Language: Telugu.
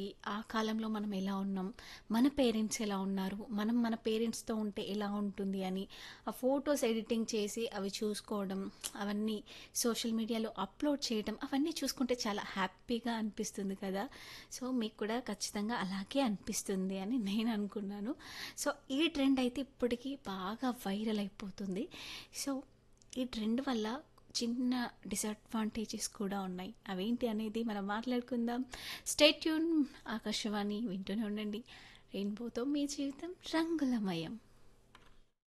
ఆ కాలంలో మనం ఎలా ఉన్నాం మన పేరెంట్స్ ఎలా ఉన్నారు మనం మన పేరెంట్స్తో ఉంటే ఎలా ఉంటుంది అని ఆ ఫొటోస్ ఎడిటింగ్ చేసి అవి చూసుకోవడం అవన్నీ సోషల్ మీడియాలో అప్లోడ్ చేయడం అవన్నీ చూసుకుంటే చాలా హ్యాపీగా అనిపిస్తుంది కదా సో మీకు కూడా ఖచ్చితంగా అలాగే అనిపిస్తుంది అని నేను అనుకున్నాను సో ఈ ట్రెండ్ అయితే ఇప్పటికీ బాగా వైరల్ అయిపోతుంది సో ఈ ట్రెండ్ వల్ల చిన్న డిసడ్వాంటేజెస్ కూడా ఉన్నాయి అవేంటి అనేది మనం మాట్లాడుకుందాం స్టేట్యూన్ ఆకాశవాణి వింటూనే ఉండండి రెయిన్బోతో మీ జీవితం రంగులమయం